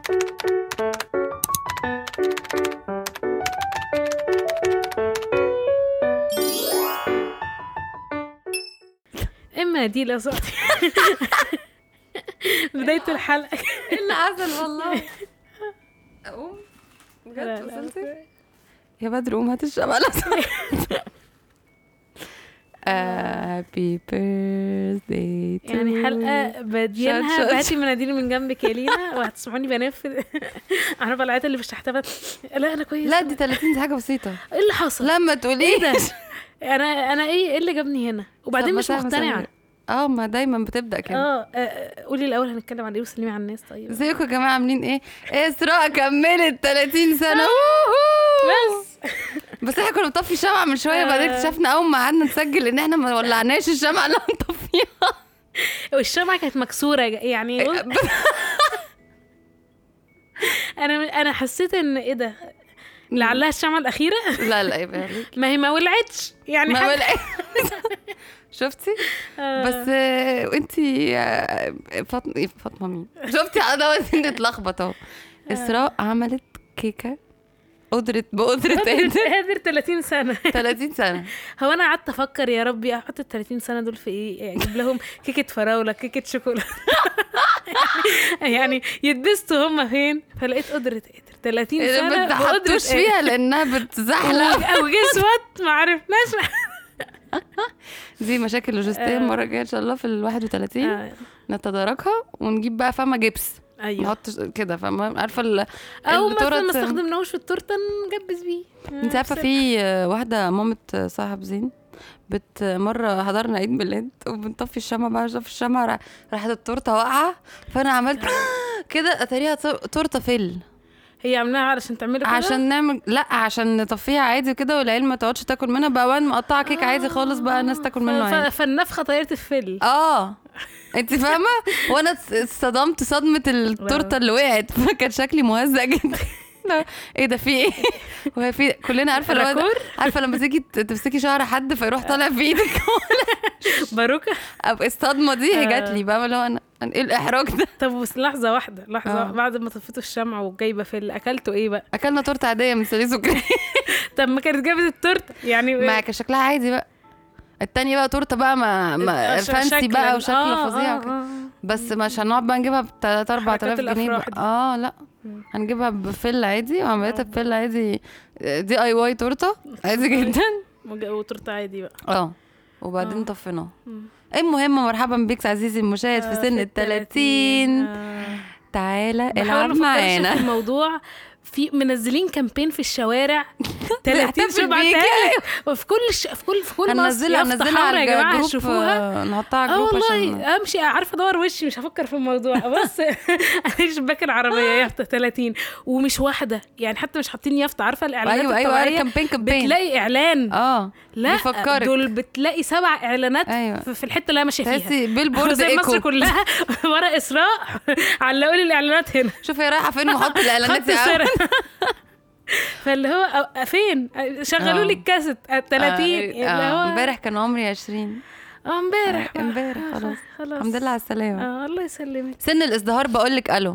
اما دي لو صوتي بداية الحلقة اللي عسل والله اقوم لا، بجد لا، وصلتي يا بدر قوم هات الشمعة لو سمحت. Happy birthday to يعني حلقة بادينها شات، شات. بهاتي مناديل من جنبك يا لينا وهتسمعوني بنفذ عارفة العيال اللي مش تحتها لا انا كويسة لا دي 30 دي حاجة بسيطة ايه اللي حصل؟ لا ما ايه تقوليش ده؟ انا انا ايه ايه اللي جابني هنا؟ وبعدين طب مش مساء- مساء مقتنعة الخير. اه ما دايما بتبدأ كده اه آه، قولي الاول هنتكلم عن ايه وسلمي على الناس طيب ازيكم يا جماعة عاملين ايه؟ اسراء كملت 30 سنة ووهو. بس بس احنا كنا بنطفي الشمعة من شوية وبعدين آه. اكتشفنا اول ما قعدنا نسجل ان احنا ما ولعناش الشمعة اللي هنطفيها والشمعة كانت مكسورة يعني بص- انا انا حسيت ان ايه ده لعلها الشمعة الأخيرة لا لا يبقى عليك. ما هي ما ولعتش يعني ما حاجة- ولا شفتي آه. بس آه، انتي آه، فاطمه إيه، فاطمه مين شفتي انا وانتي نتلخبط اهو اسراء عملت كيكه قدرت بقدرة قادر قادر 30 سنة 30 سنة هو انا قعدت افكر يا ربي احط ال 30 سنة دول في ايه اجيب لهم كيكة فراولة كيكة شوكولاتة يعني يتبسطوا هم فين فلقيت قدرة قادر 30 سنة ما بقدرة تحطوش قادر. فيها لانها بتزحلق او جيس وات ما عرفناش دي مشاكل لوجستية آه. المرة الجاية ان شاء الله في ال 31 آه، نتداركها ونجيب بقى فاهمة جبس ايوه نحط كده فاهمة عارفة ال- او مثلا ما التورت- استخدمناهوش في التورته نجبس بيه انت عارفه في واحده مامة صاحب زين بت مره حضرنا عيد ميلاد وبنطفي الشمع بقى في الشمع را- راحت التورته واقعه فانا عملت كده اتاريها تو- تورته فل هي عاملاها علشان تعملي كده عشان نعمل لا عشان نطفيها عادي وكده والعيال ما تقعدش تاكل منها بقى وان مقطعه كيك عادي خالص بقى الناس تاكل منه ف- ف- عادي فالنفخه طيرت الفل اه انت فاهمه وانا اتص- اتصدمت صدمه التورته اللي وقعت فكان شكلي مهزأ جدا لا، ايه ده في ايه وهي في كلنا عارفه اللي هو ده- راكور عارفه لما تيجي ت- تمسكي شعر حد فيروح طالع في ايدك باروكه أبقى الصدمه دي هي آه. جات لي بقى اللي هو انا أنا ايه الاحراج ده طب بس لحظه واحده لحظه آه. بعد ما طفيتوا الشمع وجايبه فل اكلتوا ايه بقى اكلنا تورته عاديه من سليس وكريم طب ما كانت جابت التورته يعني ما كان شكلها عادي بقى التانية بقى تورته بقى ما, ما آه، ش- فانسي شكلاً. بقى وشكل آه، فظيع آه، وكده. آه. بس مش هنقعد بقى نجيبها ب 3 4000 حركات جنيه الأفراح بقى. دي. اه لا مم. هنجيبها بفل عادي وعملتها بفل عادي دي اي واي تورته عادي جدا وج- وتورته عادي بقى اه وبعدين طفيناها المهم مرحبا بيك عزيزي المشاهد في سن ال 30 آه. تعالى بحاول العب ما أفكرش في معانا الموضوع في منزلين كامبين في الشوارع 30 بنحتفل شبعة بيكي. وفي كل ش... في كل في كل مصر هننزلها يافطة هننزلها حمرا على يا جماعه الجروب هتشوفوها آه، نحطها على اه الجروب والله عشان امشي عارفه ادور وشي مش هفكر في الموضوع بص انا شباك العربيه يافطه 30 ومش واحده يعني حتى مش حاطين يافطه عارفه الاعلانات ايوه ايوه الطبيعية كامبين كامبين بتلاقي اعلان اه لا بيفكرك. دول بتلاقي سبع اعلانات أيوة. في في الحته اللي انا ماشيه فيها تحسي بيلبورد زي مصر ايكو كلها ورا اسراء علقوا لي الاعلانات هنا شوفي هي رايحه فين وحط الاعلانات خط يا عم. السر فاللي هو أ- فين شغلوا لي آه. الكاسيت 30 اللي آه، هو امبارح كان عمري 20 اه امبارح آه، امبارح آه، خلاص. خلاص الحمد لله على السلامه اه الله يسلمك سن الازدهار بقول لك الو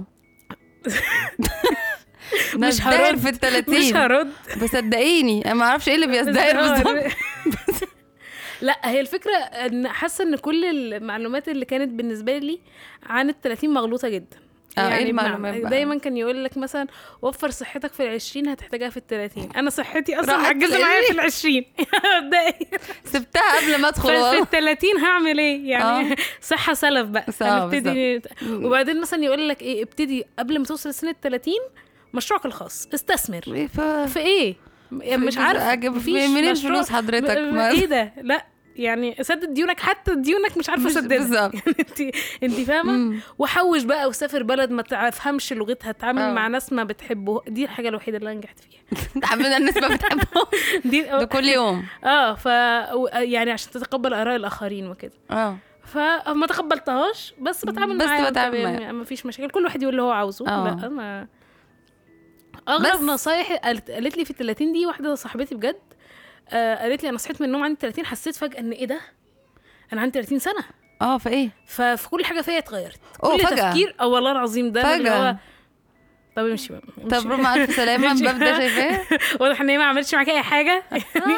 مش نزدهر هرد في ال مش 30 هرد بس صدقيني انا ما اعرفش ايه اللي بيزدهر بالظبط لا هي الفكره ان حاسه ان كل المعلومات اللي كانت بالنسبه لي عن ال 30 مغلوطه جدا آه، إيه بمعنى- المعلومات بقى؟ دايما كان يقول لك مثلا وفر صحتك في العشرين هتحتاجها في الثلاثين انا صحتي اصلا راحت معجزه معايا في العشرين مبدئيا سبتها قبل ما ادخل ففي والله الثلاثين هعمل ايه يعني آه. صحه سلف بقى آه، هنبتدي وبعدين مثلا يقول لك ايه ابتدي قبل ما توصل لسن ال 30 مشروعك الخاص استثمر إيه ف... في ايه يعني مش عارفه أجيب مفيش منين مشروع. فلوس حضرتك؟ م- ما- ايه ده لا يعني سدد ديونك حتى ديونك مش عارفه مش- اسددها بالظبط. يعني انت انت فاهمه مم. وحوش بقى وسافر بلد ما تفهمش لغتها تعامل آه. مع ناس ما بتحبه دي الحاجه الوحيده اللي انا نجحت فيها عملنا الناس ما بتحبهم دي ده كل يوم اه ف و- يعني عشان تتقبل اراء الاخرين وكده اه فما تقبلتهاش بس بتعامل بس معاها بتعامل وتمام، معاها. يعني ما فيش مشاكل كل واحد يقول اللي هو عاوزه آه. لا ما اغرب بس- نصايح قالت, قالت لي في ال 30 دي واحده صاحبتي بجد آه قالت لي انا صحيت من النوم عندي 30 حسيت فجاه ان ايه ده انا عندي 30 سنه اه فايه ففي كل حاجه فيا اتغيرت أوه، كل فجأة. تفكير اه والله العظيم ده اللي هو فجأة طب امشي بقى طب روح مع الف سلامه ماشي. الباب ده شايفاه واضح ان هي ما عملتش معاكي اي حاجه يعني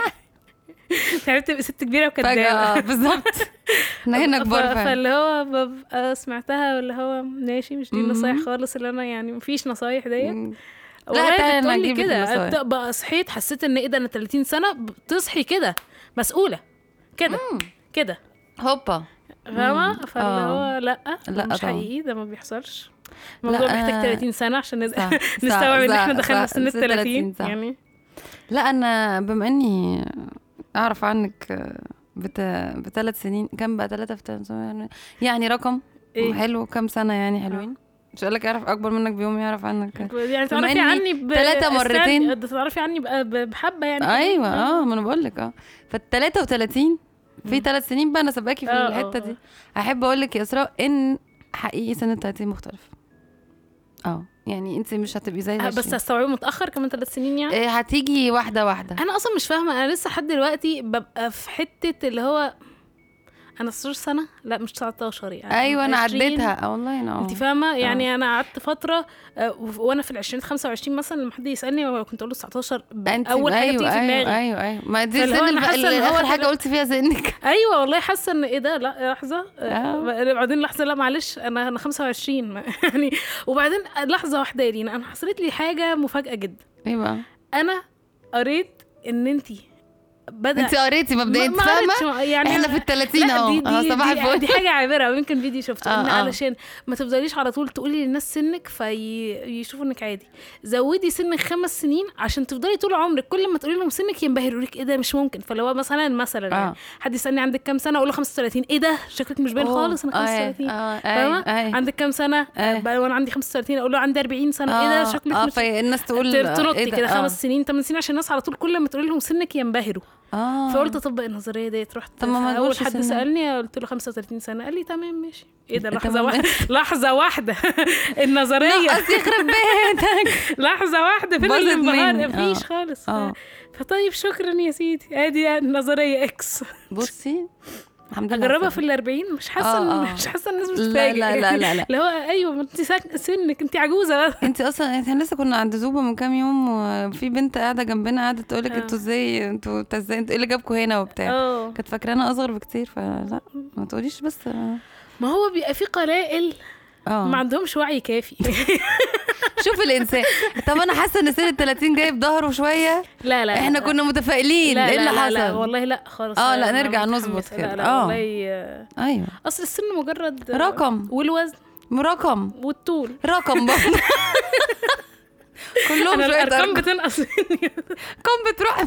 تعبت تبقى ست كبيره وكدابه فجاه بالظبط احنا هنا ف- كبار فعلا فاللي هو ببقى سمعتها واللي هو ماشي مش دي مم. النصايح خالص اللي انا يعني مفيش نصايح ديت مم. والله تعالى أنا بتقولي هجيب لك كده النصايح. أت- بقى صحيت حسيت ان ايه ده انا 30 سنه بتصحي كده مسؤوله كده مم. كده هوبا فاهمه مم. فاللي آه. هو لا ده لا مش طبعا. حقيقي ده ما بيحصلش الموضوع لا، محتاج آه. 30 سنه عشان نز- صح، صح، نستوعب ان صح، احنا دخلنا صح، سن ال 30 30 صح. يعني لا انا بما اني اعرف عنك بت... بثلاث سنين كم بقى ثلاثة في ثلاث يعني يعني رقم إيه؟ حلو كم سنة يعني حلوين مش هقول لك يعرف اكبر منك بيوم يعرف عنك يعني بما تعرفي إني عني ب... تلاتة مرتين. استني، تعرفي عني بقى ب- بحبه يعني ايوه اه ما انا بقول لك اه فال 33 في ثلاث سنين بقى انا سباكي في آه، الحته آه، دي آه. احب اقول لك يا اسراء ان حقيقي سنه 30 مختلف اه يعني انت مش هتبقي زي آه، بس العشرين. هستوعبه متاخر كمان ثلاث سنين يعني إيه، هتيجي واحده واحده انا اصلا مش فاهمه انا لسه لحد دلوقتي ببقى في حته اللي هو انا 16 سنه لا مش 19 يعني ايوه انا 20. عديتها اه والله انا انت اه فاهمه يعني انا قعدت فتره آه، و- وانا في ال 20 25 مثلا لما حد يسالني كنت اقول له 19 ب- انت اول حاجه ايوه بتيجي في ايوه دماغي ايوه ايوه ما دي فاللي هو سن أنا الف... حاسة إن هو اخر حاجه دلوقتي- قلت فيها سنك ايوه والله حاسه ان ايه ده لا لحظه آه. آه. بعدين لحظه لا معلش انا انا 25 ما- يعني وبعدين لحظه واحده لي انا حصلت لي حاجه مفاجاه جدا ايه بقى انا قريت ان انت بدا انت قريتي مبدئيا ما- انت ما فاهمه قريتش، يعني احنا أنا- في الثلاثين لا اهو دي اه دي, صباح دي, الفل دي حاجه عابره يمكن فيديو شفته آه، ان آه. علشان ما تفضليش على طول تقولي للناس سنك فيشوفوا انك عادي زودي سنك خمس سنين عشان تفضلي طول عمرك كل ما تقولي لهم سنك ينبهروا لك ايه ده مش ممكن فلو مثلا مثلا آه. يعني حد يسالني عندك كام سنه اقول له 35 ايه ده شكلك مش باين أوه، خالص انا آه، 35 آه، فاهمه أي، أي. عندك كام سنه أي. بقى وانا عندي 35 اقول له عندي 40 سنه ايه اه ده شكلك اه مش فالناس تقول ت- تنطي إيه ده؟ كده آه. خمس سنين ثمان سنين عشان الناس على طول كل ما تقولي لهم سنك ينبهروا اه فقلت اطبق النظريه ديت رحت طب ما ما اول تقولش حد سنك. سالني قلت له 35 سنه قال لي تمام ماشي ايه ده تمام. لحظه واحده لحظه واحده النظريه نقص يخرب بيتك لحظه واحده فين باظت الانبهار مني. مفيش آه. خالص آه. فطيب شكرا يا سيدي ادي النظريه اكس بصي الحمد لله اجربها على في الأربعين مش حاسه آه، إن- آه. مش حاسه الناس لا، بتتفاجئ لا، لا، لا، لا. اللي هو ايوه ما انت ساك- سنك انت عجوزه انت اصلا احنا لسه كنا عند زوبه من كام يوم وفي بنت قاعده جنبنا قاعده تقول لك اه. انتوا ازاي انتوا انت ازاي انتوا ايه اللي جابكم هنا وبتاع اه كانت فاكرانا اصغر بكتير فلا ما تقوليش بس ما هو بيبقى في قلائل ما اه عندهمش وعي كافي شوف الانسان طب انا حاسه ان سن ال 30 جاي بظهره شويه لا لا احنا لا. كنا متفائلين لا ايه لا اللي لا حصل لا والله لا خالص اه، لا، أنا نرجع متحمسة. نظبط لا كده. لا اه. والله آه، ايوه اصل السن مجرد آه، رقم. والوزن رقم والطول رقم برضه كلهم انا شويه الارقام ارقام بتنقص مني كم بتروح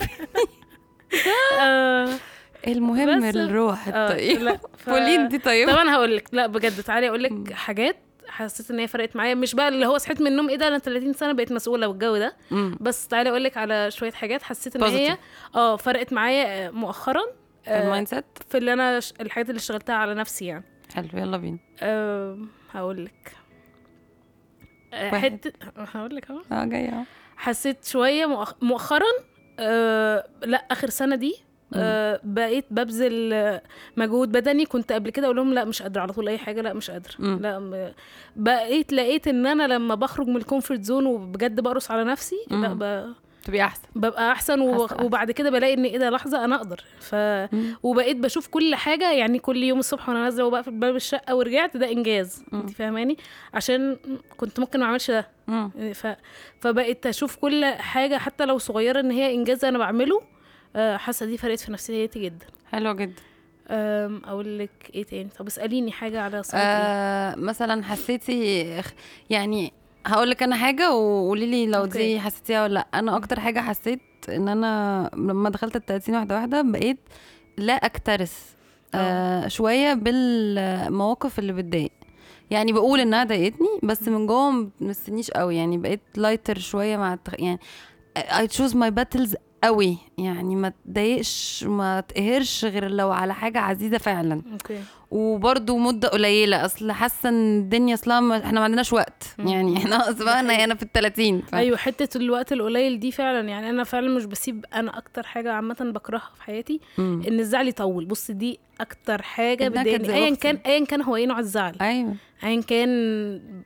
آه، المهم بس- الروح آه، الطيب لا ف- فولين دي طيبه طب انا هقول لك لا بجد تعالي اقول لك حاجات حسيت ان هي فرقت معايا مش بقى اللي هو صحيت من النوم ايه ده انا 30 سنه بقيت مسؤوله والجو ده مم. بس تعالي اقول لك على شويه حاجات حسيت ان هي Positive. اه فرقت معايا آه، مؤخرا في آه، المايند سيت في اللي انا ش- الحاجات اللي اشتغلتها على نفسي يعني حلو يلا بينا أه هقول لك أه واحد. حته هقول لك اهو اه جايه اهو حسيت شويه مؤخ... مؤخرا أه لا اخر سنه دي أه بقيت ببذل آه، مجهود بدني كنت قبل كده اقول لهم لا مش قادره على طول اي حاجه لا مش قادره مم. لا م... بقيت لقيت ان انا لما بخرج من الكومفورت زون وبجد بقرص على نفسي لا مم. ب... تبقي احسن ببقى احسن حاسة وب... أحسن. وبعد كده بلاقي ان ايه ده لحظه انا اقدر ف مم. وبقيت بشوف كل حاجه يعني كل يوم الصبح وانا نازله وبقفل باب الشقه ورجعت ده انجاز مم. انت فاهماني عشان كنت ممكن ما اعملش ده مم. ف... فبقيت اشوف كل حاجه حتى لو صغيره ان هي انجاز انا بعمله آه، حاسه دي فرقت في نفسيتي جدا حلوه جدا أم، اقول لك ايه تاني طب اساليني حاجه على صوتي آه مثلا حسيتي اخ- يعني هقول لك انا حاجه وقولي لي لو أوكي. دي حسيتيها ولا لا انا اكتر حاجه حسيت ان انا لما دخلت ال 30 واحده واحده بقيت لا اكترث آه شويه بالمواقف اللي بتضايق يعني بقول انها ضايقتني بس من جوه ما بتمسنيش قوي يعني بقيت لايتر شويه مع التخ... يعني I choose my battles قوي يعني ما تضايقش ما تقهرش غير لو على حاجه عزيزه فعلا اوكي وبرده مده قليله اصل حاسه ان الدنيا اصلا ما- احنا ما عندناش وقت مم. يعني احنا اصلا هنا في ال 30 ف... ايوه حته الوقت القليل دي فعلا يعني انا فعلا مش بسيب انا اكتر حاجه عامه بكرهها في حياتي مم. ان الزعل يطول بص دي اكتر حاجه النكد بتضايقني زي ايا أختي. كان ايا كان هو ايه نوع الزعل ايوه ايا كان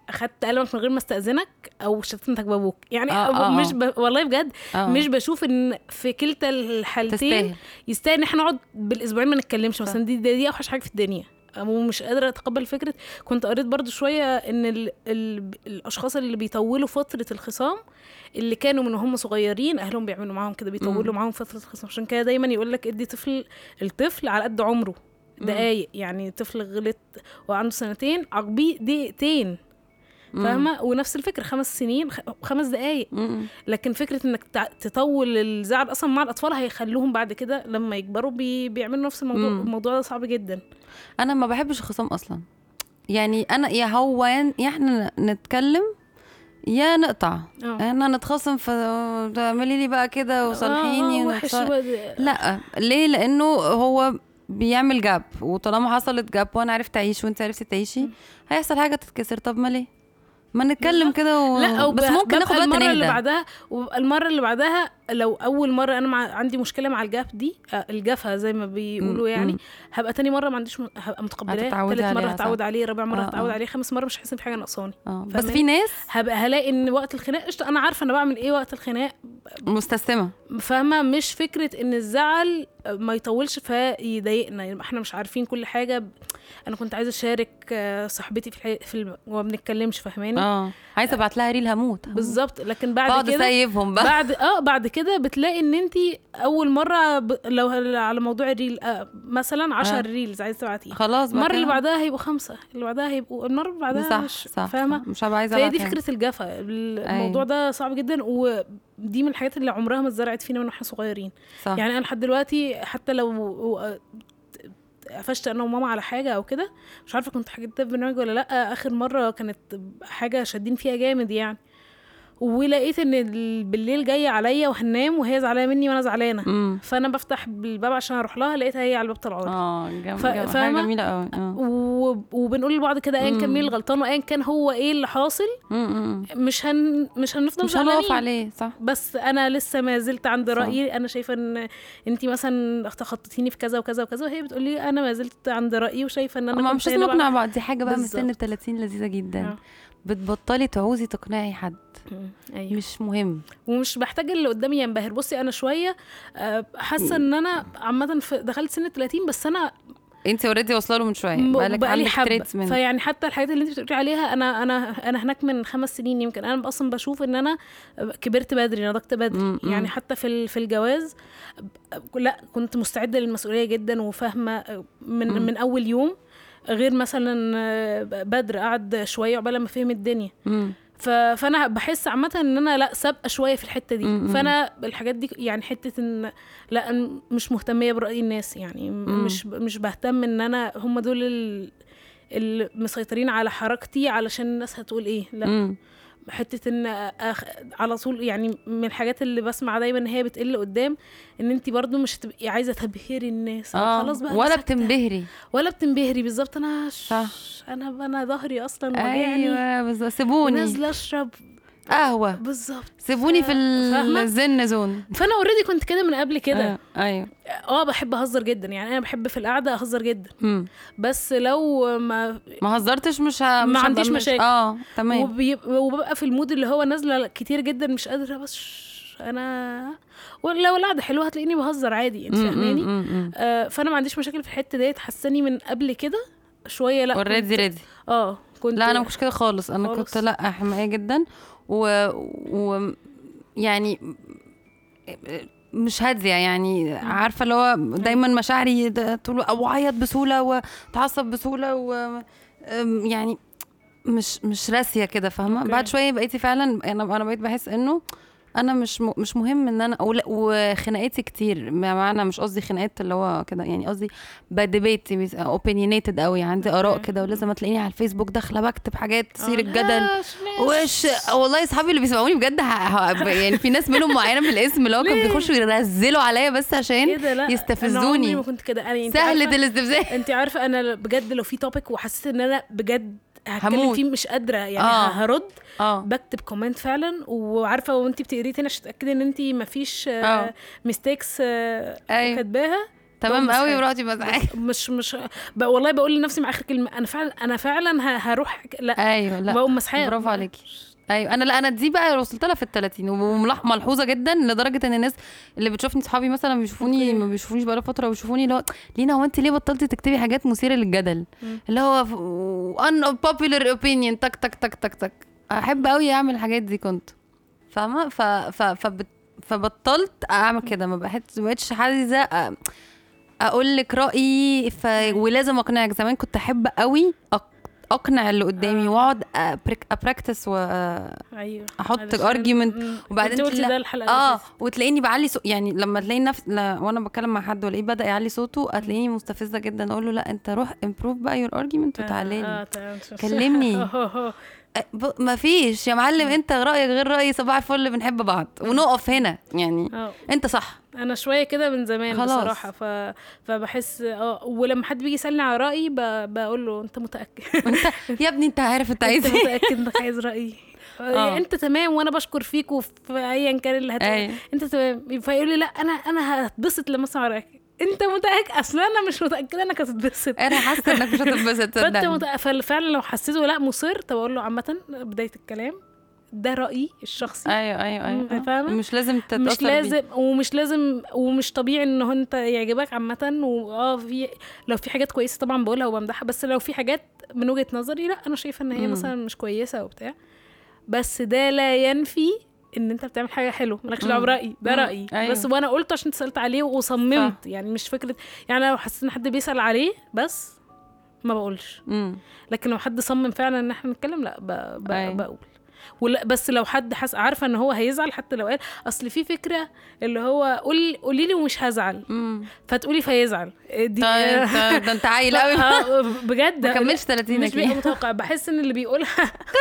اخدت قلمك من غير ما استاذنك او شتمتك بابوك يعني آه، آه، مش آه. ب... والله بجد آه. مش بشوف ان في كلتا الحالتين تستاهل يستاهل ان احنا نقعد بالاسبوعين ما نتكلمش مثلا دي, دي, دي اوحش حاجه في الدنيا ومش قادره اتقبل فكره كنت قريت برضو شويه ان ال ال الاشخاص اللي بيطولوا فتره الخصام اللي كانوا من هم صغيرين اهلهم بيعملوا معاهم كده بيطولوا معاهم فتره الخصام عشان كده دايما يقول لك ادي طفل الطفل على قد عمره دقايق يعني طفل غلط وعنده سنتين عاقبيه دقيقتين فاهمه ونفس الفكره خمس سنين خ- خمس دقايق مم. لكن فكره انك تع- تطول الزعل اصلا مع الاطفال هيخلوهم بعد كده لما يكبروا بي... بيعملوا نفس الموضوع مم. الموضوع ده صعب جدا انا ما بحبش الخصام اصلا يعني انا يا هو يا يا احنا نتكلم يا نقطع اه احنا نتخاصم فتعملي لي بقى كده وصالحيني آه، وحش ونتص- بقى. لا ليه لانه هو بيعمل جاب وطالما حصلت جاب وانا عرفت اعيش وانت عرفتي تعيشي هيحصل حاجه تتكسر طب ما ليه ما نتكلم كده و... لا او بس ب- ممكن ببقى ناخد وقت المره اللي نهدى بعدها والمره اللي بعدها لو اول مره انا مع عندي مشكله مع الجاف دي آه، الجافه زي ما بيقولوا مم، يعني مم. هبقى تاني مره ما عنديش م... هبقى متقبلاه هتتعودي تالت مره عليها، هتعود صح. عليه رابع مره آه، هتعود آه. عليه خامس مره مش هحس بحاجه ناقصاني اه بس فاهماني؟ في ناس هبقى هلاقي ان وقت الخناق قشطه انا عارفه انا بعمل ايه وقت الخناق مستسلمه فاهمه مش فكره ان الزعل ما يطولش فيضايقنا يعني احنا مش عارفين كل حاجه انا كنت عايزه اشارك آه، صاحبتي في الحقيقة في الم... وما بنتكلمش فاهماني اه عايزه ابعت لها ريل هموت بالظبط لكن بعد بقعد كده اسيفهم بقى بعد اه بعد كده بتلاقي ان انت اول مره ب... لو هل- على موضوع الريل آه مثلا 10 آه. ريلز عايزه تبعتيه خلاص بقى المره اللي كده. بعدها هيبقوا خمسه اللي بعدها هيبقوا المره اللي بعدها صح مش صح فاهمه صح. مش هبقى عايزه فهي دي أبعت فكره الجفا الموضوع ده صعب جدا ودي من الحاجات اللي عمرها ما اتزرعت فينا من واحنا صغيرين صح يعني انا لحد دلوقتي حتى لو قفشت انا وماما على حاجه او كده مش عارفه كنت حكيت ده في برنامج ولا لا اخر مره كانت حاجه شادين فيها جامد يعني ولقيت ان ال- بالليل جايه عليا وهنام وهي زعلانه مني وانا زعلانه امم فانا بفتح الباب عشان اروح لها لقيتها هي على الباب طالعه لي. اه جم... ف- جم... حاجه فاهمة؟ جميله قوي اه و- وبنقول لبعض كده ايا كان مين مم. الغلطان وايا كان هو ايه اللي حاصل أمم. مش هن مش هنفضل مش هنقف زعلانين. عليه صح بس انا لسه ما زلت عند صح. رايي انا شايفه ان انت مثلا تخططيني في كذا وكذا وكذا وهي بتقول لي انا ما زلت عند رايي وشايفه ان انا ما كنت مش لازم هنا بعمل- نقنع بعض دي حاجه بقى من سن بالظبط. ال 30 لذيذه جدا آه. بتبطلي تعوزي تقنعي حد مم. ايوه مش مهم ومش بحتاج اللي قدامي ينبهر بصي انا شويه آه، حاسه ان انا عامه في- دخلت سن ال 30 بس انا انت اوريدي واصله له من شويه م- بقالك بقالي عندك حبه تريتس من فيعني حتى الحاجات اللي انت بتقولي عليها انا انا انا هناك من خمس سنين يمكن انا اصلا بشوف ان انا كبرت بدري نضجت بدري م- م. يعني حتى في ال- في الجواز لا كنت مستعده للمسؤوليه جدا وفاهمه من م. من اول يوم غير مثلا بدر قعد شويه عقبال ما فهم الدنيا مم. ف... فانا بحس عامه ان انا لا سابقه شويه في الحته دي م- م. فانا الحاجات دي يعني حته ان لا أنا مش مهتميه براي الناس يعني م- م. مش مش بهتم ان انا هم دول ال... المسيطرين على حركتي علشان الناس هتقول ايه لا مم. حته ان أخ... على طول يعني من الحاجات اللي بسمع دايما ان هي بتقل قدام ان انت برضو مش هتبقي عايزه تبهري الناس اه خلاص بقى أنا ولا ساكتة. بتنبهري ولا بتنبهري بالظبط انا ش... صح. انا انا ظهري اصلا وجعني ايوه بالظبط سيبوني نازله اشرب قهوه بالظبط سيبوني في فاهمة؟ الزن زون فانا اوريدي كنت كده من قبل كده آه، ايوه اه بحب اهزر جدا يعني انا بحب في القعده اهزر جدا مم. بس لو ما ما هزرتش مش ه... مش ما هبقى عنديش مش- مشاكل. اه تمام وبيب... وببقى في المود اللي هو نازله كتير جدا مش قادره بس ش- انا ولو القعده حلوه هتلاقيني بهزر عادي انت مم، فاهماني مم، مم. آه فانا ما عنديش مشاكل في الحته ديت حساني من قبل كده شويه لا اوريدي كنت- ريدي اه كنت لا انا ما كنتش كده خالص انا خالص. كنت لا حمايه جدا و, و... يعني مش هاديه يعني عارفه اللي هو دايما مشاعري ده طول او اعيط بسهوله واتعصب بسهوله و أم، يعني مش مش راسيه كده فاهمه أوكي. بعد شويه بقيتي فعلا انا انا بقيت بحس انه انا مش م... مش مهم ان انا أو لا وخناقاتي كتير معنى مش قصدي خناقات اللي هو كده يعني قصدي بديبيت اوبينيتد قوي عندي اراء أوكي. كده ولازم تلاقيني على الفيسبوك داخله بكتب حاجات تثير آه، الجدل لا، ش- وش والله اصحابي اللي بيسمعوني بجد ه... ه... يعني في ناس منهم معينه بالاسم اللي هو كانوا ليه؟ بيخشوا ينزلوا عليا بس ايه عشان ده لا يستفزوني. انا عمري ما كنت كده انا انت سهلة عارفة- الاستفزاز انت عارفه انا بجد لو في توبيك وحسيت ان انا بجد هتكلم هموت. فيه مش قادره يعني آه. آه. هرد اه بكتب كومنت فعلا وعارفه وانت بتقري تاني عشان تتاكدي ان انت مفيش آه. ميستيكس أيوة. كاتباها تمام بقوم قوي مسحاك. ورحتي مسحاك مش مش ب... والله بقول لنفسي مع اخر كلمه انا فعلا انا فعلا ه... هروح لا ايوه لا بقوم مسحاك برافو عليكي ايوه انا لا انا دي بقى وصلت لها في ال 30 وملحوظه جدا لدرجه ان الناس اللي بتشوفني صحابي مثلا بيشوفوني أوكي. ما بيشوفونيش بقى فتره ويشوفوني اللي هو لينا هو انت ليه بطلتي تكتبي حاجات مثيره للجدل مم. اللي هو unpopular opinion تك تك تك تك تك احب قوي اعمل الحاجات دي كنت فاهمه ف ف فبت فبطلت اعمل كده ما بحس ما بقتش عايزه أ- اقول لك رايي ف... ولازم اقنعك زمان كنت احب قوي أق... اقنع اللي قدامي آه. واقعد أبرك... ابراكتس و ايوه أحط علشان- argument مم. وبعدين انت قلتي لا- ده الحلقه اللي اه فاتت. وتلاقيني بعلي صو... يعني لما تلاقي نفس لا... وانا بتكلم مع حد والاقيه بدا يعلي صوته هتلاقيني مستفزه جدا اقول له لا انت روح امبروف بقى يور ارجيومنت وتعالى لي آه، تمام. كلمني. آه، ب... ما فيش يا معلم انت رايك غير رايي صباح الفل بنحب بعض ونقف هنا يعني آه. انت صح انا شويه كده من زمان خلاص. بصراحه ف... فبحس اه ولما حد بيجي يسالني على رايي ب... بقول له انت متاكد انت يا ابني انت عارف انت عايز انت ايه متاكد انك عايز رايي آه. انت تمام وانا بشكر فيك وفي ايا كان اللي هتقول أيوة. انت تمام فيقول لي لا انا انا هتبسط لما اسمع رايك انت متاكد اصلا انا مش متاكده انك هتتبسط انا حاسه انك مش هتتبسط فانت صدقني مت... ففعلا لو حسيته لا مصر طب اقول له عامه بدايه الكلام ده رايي الشخصي ايوه ايوه مم، ايوه فاهمة؟ مش لازم تتاثر مش بيه. لازم ومش لازم ومش طبيعي ان هو انت يعجبك عامه واه في لو في حاجات كويسه طبعا بقولها وبمدحها بس لو في حاجات من وجهه نظري لا انا شايفه ان هي مم. مثلا مش كويسه وبتاع بس ده لا ينفي ان انت بتعمل حاجه حلوه مالكش دعوه مم. برايي ده مم. رايي أيوة. بس وانا قلت عشان سالت عليه وصممت يعني مش فكره يعني أنا لو حسيت ان حد بيسال عليه بس ما بقولش مم. لكن لو حد صمم فعلا ان احنا نتكلم لا ب... ب... أيوة. بقول ولا بس لو حد حس عارفه ان هو هيزعل حتى لو قال اصل في فكره اللي هو قول قولي لي ومش هزعل مم. فتقولي فيزعل دي طيب طيب، ده انت عيل قوي آه، بجد ما كملش 30 مش بيبقى أكيد. متوقع بحس ان اللي بيقولها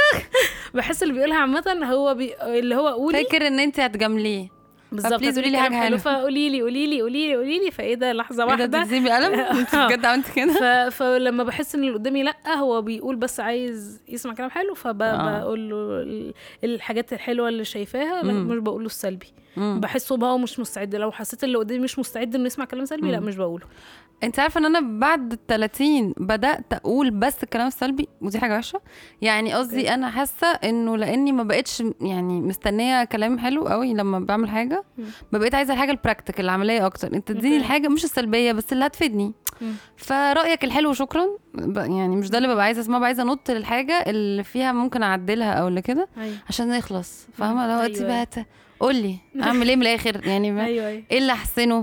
بحس اللي بيقولها عامه هو بي... اللي هو قولي فاكر ان انت هتجامليه بالظبط please قولي لي كلام حاجة حلو، حلوة. فقولي لي قولي لي قولي لي قولي لي فايه ده لحظه ايه ده واحده تكذبي قلم انت آه. بجد عملت كده ف... فلما بحس ان اللي قدامي لا هو بيقول بس عايز يسمع كلام حلو آه. فبقول له ال- الحاجات الحلوه اللي شايفاها لكن مم. مش بقول له السلبي مم. بحسه بقى هو مش مستعد لو حسيت اللي قدامي مش مستعد انه يسمع كلام سلبي لا مم. مش بقوله انت عارفه ان انا بعد ال 30 بدات اقول بس الكلام السلبي ودي حاجه وحشه يعني قصدي اوكي. انا حاسه انه لاني ما بقتش يعني مستنيه كلام حلو قوي لما بعمل حاجه مم. بقيت عايزه الحاجه البراكتيكال العمليه اكتر انت تديني اوكي. الحاجه مش السلبيه بس اللي هتفيدني مم. فرايك الحلو شكرا ب- يعني مش ده اللي ببقى عايزه اسمعه ببقى عايزه انط للحاجه اللي فيها ممكن اعدلها او اللي كده ايوه عشان نخلص فاهمه لو أيوة، انت أيوة. بقى ت- قولي اعمل ايه من الاخر يعني ما- ايوه ايوه ايه اللي احسنه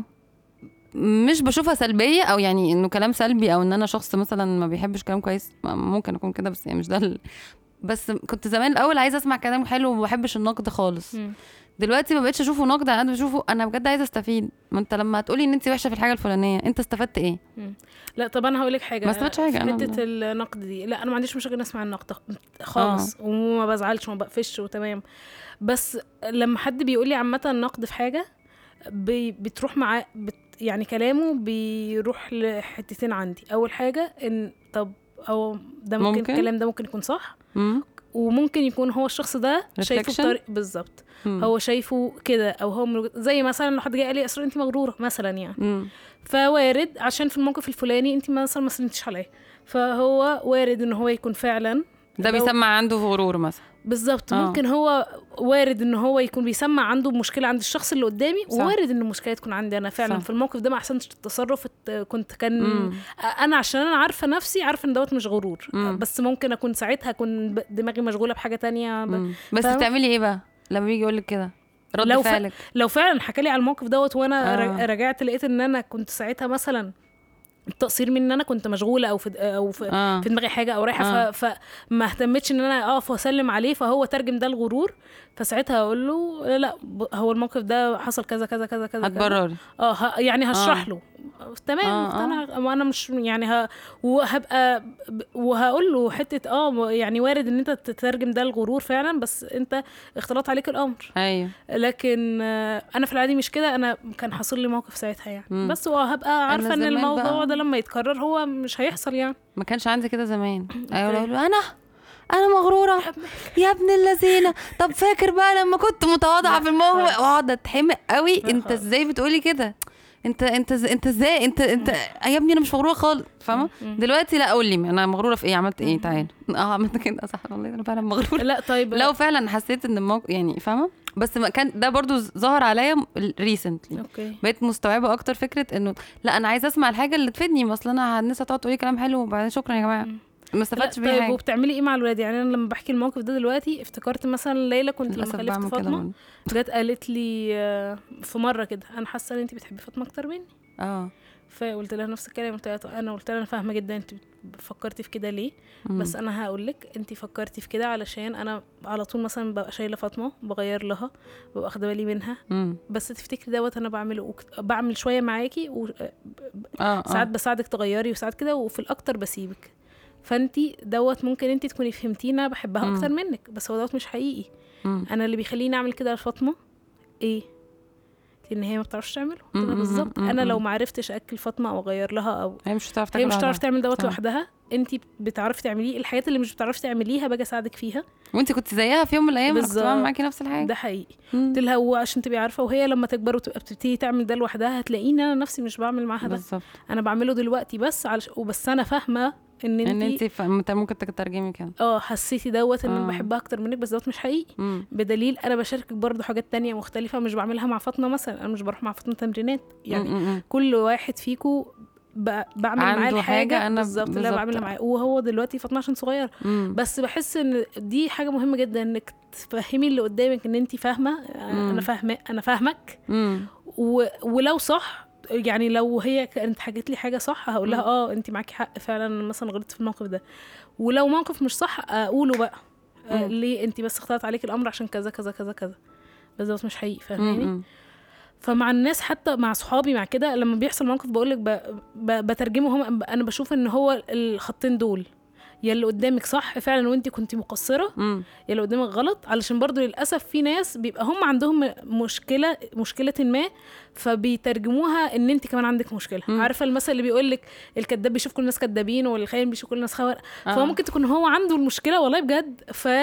مش بشوفها سلبيه او يعني انه كلام سلبي او ان انا شخص مثلا ما بيحبش كلام كويس ممكن اكون كده بس يعني مش ده ال... بس كنت زمان الاول عايزه اسمع كلام حلو وما بحبش النقد خالص مم. دلوقتي ما بقتش اشوفه نقد انا بشوفه انا بجد عايزه استفيد ما انت لما هتقولي ان انت وحشه في الحاجه الفلانيه انت استفدت ايه لا طب انا هقول لك حاجه ما استفدتش حاجة، في أنا حته والله. النقد دي لا انا ما عنديش مشاكل اسمع النقد خالص وما بزعلش وما بقفش وتمام بس لما حد بيقول لي عامه نقد في حاجه بي بتروح معاه بت يعني كلامه بيروح لحتتين عندي اول حاجه ان طب او ده ممكن, ممكن. ممكن الكلام ده ممكن يكون صح مم؟ وممكن يكون هو الشخص ده شايفه Reflection؟ بطريقه بالظبط مم. هو شايفه كده او هو من... زي مثلا لو حد جه قال لي اسرار انت مغروره مثلا يعني مم. فوارد عشان في الموقف الفلاني انت مثلا ما سلمتيش عليا فهو وارد ان هو يكون فعلا ده لو- بيسمع عنده غرور مثلا بالظبط آه. ممكن هو وارد ان هو يكون بيسمع عنده مشكله عند الشخص اللي قدامي صح. ووارد ان المشكله تكون عندي انا فعلا صح. في الموقف ده ما احسنتش التصرف ات- كنت كان مم. انا عشان انا عارفه نفسي عارفه ان دوت مش غرور مم. بس ممكن اكون ساعتها اكون ب- دماغي مشغوله بحاجه تانية ب... مم. بس فاهمة؟ بتعملي ايه بقى لما يجي يقول لك كده رد لو ف- فعلك لو فعلا حكى لي على الموقف دوت وانا آه. آه. رجعت لقيت ان انا كنت ساعتها مثلا التقصير من ان انا كنت مشغوله او في او في, اه في دماغي حاجه او رايحه آه. ف... فما اهتمتش ان انا اقف واسلم عليه فهو ترجم ده الغرور فساعتها اقول له لا ب- هو الموقف ده حصل كذا كذا كذا كذا كذا. هتبرري اه ه... يعني هشرح آه. له تمام آه، آه. مقتنع وانا مش يعني ه... وهبقى ب- وهقول له حته اه يعني وارد ان انت تترجم ده الغرور فعلا بس انت اختلط عليك الامر ايوه لكن آه، انا في العادي مش كده انا كان حاصل لي موقف ساعتها يعني مم. بس اه هبقى عارفه ان زمان الموضوع بقى- ده لما يتكرر هو مش هيحصل يعني ما كانش عندي كده زمان ايوه أوكي. اقول له انا انا مغروره يا ابن اللذينه طب فاكر بقى لما كنت متواضعه لا، في الموقف خالص. واقعد اتحمق قوي لا، انت خالص. ازاي بتقولي كده انت انت ز- انت ازاي انت انت يا ابني انا مش مغروره خالص فاهمه مم. دلوقتي لا قول لي انا مغروره في ايه عملت ايه تعالى اه عملت كده صح والله انا فعلا مغروره لا طيب لو فعلا حسيت ان الموقف يعني فاهمه بس ما كان ده برضو ظهر عليا ريسنتلي اوكي بقيت مستوعبه اكتر فكره انه لا انا عايزه اسمع الحاجه اللي تفيدني ما اصل انا الناس هتقعد تقولي كلام حلو وبعدين شكرا يا جماعه مم. ما لا استفدتش بيه طيب حاجه وبتعملي ايه مع الولاد يعني انا لما بحكي الموقف ده دلوقتي افتكرت مثلا ليلى كنت لما للاسف خلفت بعمل كده فاطمه برضه. جت قالت لي آه، في مره كده انا حاسه ان انت بتحبي فاطمه اكتر مني اه فقلت لها نفس الكلام قلت لها طب انا قلت لها انا فاهمه جدا انت فكرتي في كده ليه مم. بس انا هقول لك انت فكرتي في كده علشان انا على طول مثلا ببقى شايله فاطمه بغير لها ببقى واخده بالي منها مم. بس تفتكري دوت انا بعمله وكت- بعمل شويه معاكي وساعات اه اه بساعدك تغيري وساعات كده وفي الاكتر بسيبك فانتي دوت ممكن انتي تكوني فهمتينا بحبها مم. اكتر منك بس هو دوت مش حقيقي مم. انا اللي بيخليني اعمل كده لفاطمه ايه ان هي ما بتعرفش تعمله مم، كده مم، بالظبط مم، انا لو مم. ما عرفتش اكل فاطمه او اغير لها او هي مش هتعرف هي تاكل مش هتعرف لوحدها. تعمل دوت صح. لوحدها انتي بتعرفي تعمليه الحاجات اللي مش بتعرفي تعمليها باجي اساعدك فيها وانت كنت زيها في يوم من الايام انا كنت بالظبط. بعمل معاكي نفس الحاجه ده حقيقي مم. قلت لها هو عشان تبقي عارفه وهي لما تكبر وتبقى بتبتدي تعمل ده لوحدها هتلاقيني انا نفسي مش بعمل معاها ده بالظبط انا بعمله دلوقتي بس علش... وبس انا فاهمه ان ان انتي انت ف... انت ممكن تترجمي كده اه حسيتي دوت ان انا آه. بحبها اكتر منك بس دوت مش حقيقي مم. بدليل انا بشاركك برضو حاجات تانية مختلفة مش بعملها مع فاطمة مثلا انا مش بروح مع فاطمة تمرينات يعني مم، مم، كل واحد فيكو ب... بعمل معاه عنده الحاجة حاجة أنا بالظبط اللي بالظبط. أنا بعملها معاه وهو دلوقتي فاطمة عشان صغيرة مم. بس بحس ان دي حاجة مهمة جدا انك تفهمي اللي قدامك ان انت فاهمة مم. انا فاهمة انا فاهمك مم. و... ولو صح يعني لو هي كانت حكت لي حاجه صح هقول لها مم. اه انت معاكي حق فعلا أنا مثلا غلطت في الموقف ده ولو موقف مش صح اقوله بقى آه مم. ليه انت بس اختلط عليك الامر عشان كذا كذا كذا كذا بس ده مش حقيقي فاهماني مم. فمع الناس حتى مع صحابي مع كده لما بيحصل موقف بقولك ب... ب... بترجمه هم انا بشوف ان هو الخطين دول يا اللي قدامك صح فعلا وانت كنت مقصره مم. يا اللي قدامك غلط علشان برضو للاسف في ناس بيبقى هم عندهم مشكله مشكله ما فبيترجموها ان انت كمان عندك مشكله مم. عارفه المثل اللي بيقول لك الكذاب بيشوف كل الناس كدابين والخاين بيشوف كل الناس خوار آه. فهو ممكن تكون هو عنده المشكله والله بجد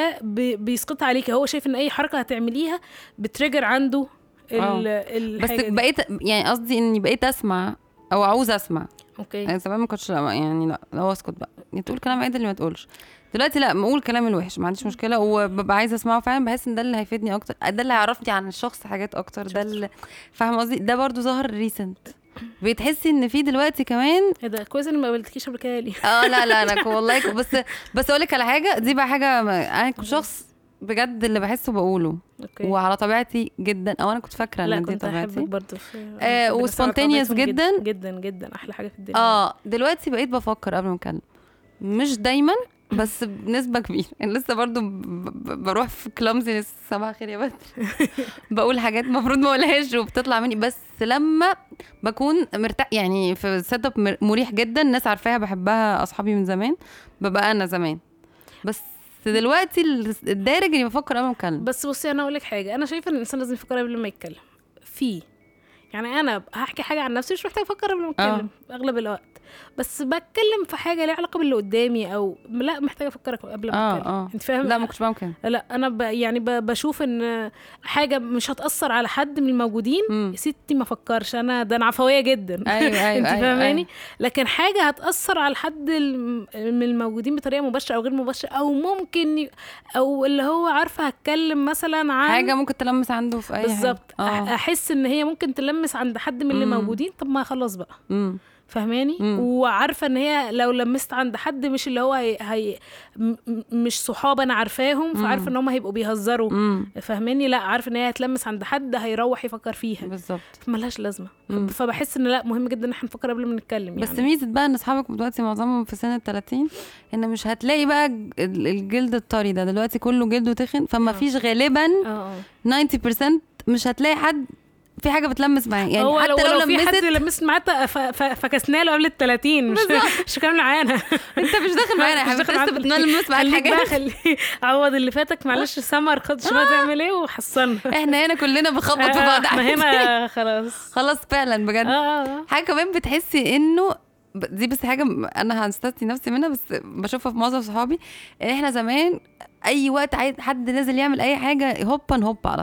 فبيسقطها عليكي هو شايف ان اي حركه هتعمليها بتريجر عنده ال- بس الحاجه دي. بقيت يعني قصدي اني بقيت اسمع او عاوزه اسمع اوكي يعني زمان ما كنتش يعني لا لو اسكت بقى يعني تقول كلام عدل اللي ما تقولش دلوقتي لا بقول كلام الوحش ما عنديش مشكله وببقى عايزه اسمعه فعلا بحس ان ده اللي هيفيدني اكتر ده اللي هيعرفني عن الشخص حاجات اكتر ده اللي فاهمه قصدي ده برضو ظهر ريسنت بتحسي ان في دلوقتي كمان ايه ده كويس اني ما قابلتكيش قبل كده ليه اه لا لا انا ك- والله ك- بس بس اقول لك على حاجه دي بقى حاجه ما- انا كنت شخص بجد اللي بحسه بقوله اوكي وعلى طبيعتي جدا او انا كنت فاكره لا ان دي كنت احبك طبيعتي برضه في آه، كنت بسمع وspontaneous طبيعتهم جداً. جدا جدا احلى حاجه في الدنيا اه دلوقتي بقيت بفكر قبل ما اتكلم مش دايما بس بنسبه كبيره يعني لسه برضو ب- ب- بروح في كلامزينس صباح الخير يا بدر بقول حاجات المفروض ما اقولهاش وبتطلع مني بس لما بكون مرتاح يعني في سيت اب مريح جدا الناس عارفاها بحبها اصحابي من زمان ببقى انا زمان بس دلوقتي ال- الدارج اني بفكر قبل ما اتكلم بس بصي انا اقول لك حاجه انا شايفه ان الانسان لازم يفكر قبل ما يتكلم في يعني انا هحكي حاجه عن نفسي مش محتاجه افكر قبل ما اتكلم اغلب الوقت بس بتكلم في حاجه ليها علاقه باللي قدامي او لا محتاجه افكر قبل ما اه اتكلم اه انت فاهم لا ما كنتش بعمل كده لا انا ب... يعني ب... بشوف ان حاجه مش هتاثر على حد من الموجودين مم. يا ستي ما افكرش انا ده انا عفويه جدا ايوه ايوه انت أيوة، فاهماني أيوة. لكن حاجه هتاثر على حد الم- من الموجودين بطريقه مباشره او غير مباشره او ممكن ي... او اللي هو عارفه هتكلم مثلا عن حاجه ممكن تلمس عنده في اي حاجة. بالظبط أح- اه احس ان هي ممكن تلمس عند حد من اللي مم. موجودين طب ما خلاص بقى مم. فاهماني مم. وعارفه ان هي لو لمست عند حد مش اللي هو هي, هي م- م- مش صحاب انا عارفاهم فعارفه ان هم هيبقوا بيهزروا مم. فاهماني لا عارفه ان هي هتلمس عند حد هيروح يفكر فيها بالظبط ملهاش لازمه مم. فبحس ان لا مهم جدا ان احنا نفكر قبل ما نتكلم يعني بس ميزه بقى ان اصحابك دلوقتي معظمهم في سن ال 30 ان مش هتلاقي بقى ج- ال- الجلد الطري ده دلوقتي كله جلده تخن فما آه. فيش غالبا اه اه 90% مش هتلاقي حد في حاجه بتلمس معاه يعني هو حتى لو, لو, لو في حد لمست لمست معاه ت- ف- ف- فكسناه له قبل ال 30 مش مش كامل معانا انت مش داخل معانا يا مش حبيبي داخل لسه معانا. بتلمس معاك خليك بقى حاجات خلي عوض اللي فاتك معلش سمر خد شوف هتعمل ايه وحصلنا احنا هنا كلنا بنخبط في آه، بعض احنا عادي. هنا خلاص خلاص فعلا بجد اه اه حاجه كمان بتحسي انه ب- دي بس حاجه م- انا هنستثني نفسي منها بس بشوفها في معظم صحابي ان احنا زمان اي وقت عايز حد نازل يعمل اي حاجه هوبا هوب على طول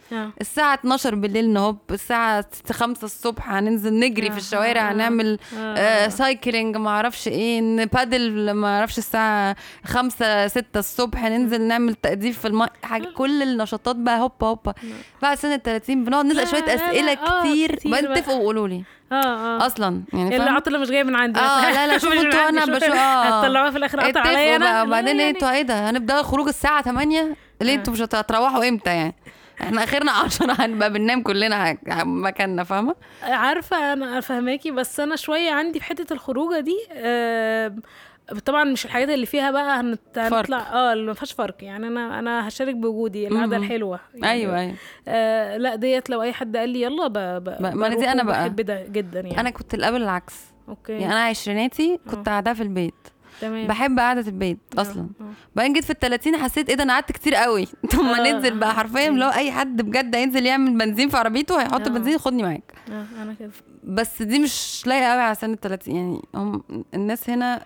آه. الساعة 12 بالليل نهوب الساعة 5 الصبح هننزل نجري في الشوارع آه. هنعمل آه. آه سايكلينج ما اعرفش ايه نبادل ما اعرفش الساعة 5 6 الصبح ننزل نعمل تأديف في الماء حاجة كل النشاطات بقى هوبا هوبا بعد سنة 30 بنقعد نسأل لا، شوية لا، لا، أسئلة آه، كتير كتير بقى بقى. اتفقوا وقولوا لي اه اه اصلا يعني اللي فاهم عطله مش جايه من عندي اه لا لا مش شوفوا من انتوا عندي، انا شوفوا بشوف اه هتطلعوها في الاخر قطع اتفقوا عليا بقى انا وبعدين لا، ايه يعني. انتوا ايه ده هنبدا الخروج الساعه 8 ليه انتوا مش هتروحوا امتى يعني احنا اخرنا 10 هنبقى بننام كلنا ع- مكاننا فاهمه عارفه انا فاهماكي بس انا شويه عندي في حته الخروجه دي آه طبعا مش الحاجات اللي فيها بقى هنت- فرق. هنطلع اه اللي ما فيهاش فرق يعني انا انا هشارك بوجودي القعده مم. الحلوه يعني ايوه ايوه آه لا ديت لو اي حد قال لي يلا ب... ب... ما أنا دي بروح أنا بقى. وبحب ده جدا يعني انا كنت القبل العكس اوكي يعني انا عشريناتي كنت قاعده في البيت تمام بحب قعده البيت آه، اصلا آه. بعدين جيت في التلاتين حسيت ايه ده انا قعدت كتير قوي طب ما آه، ننزل بقى آه، حرفيا أيوة. لو اي حد بجد هينزل يعمل بنزين في عربيته هيحط آه. بنزين خدني معاك آه انا كده بس دي مش لايقه قوي على سن التلاتين يعني هم الناس هنا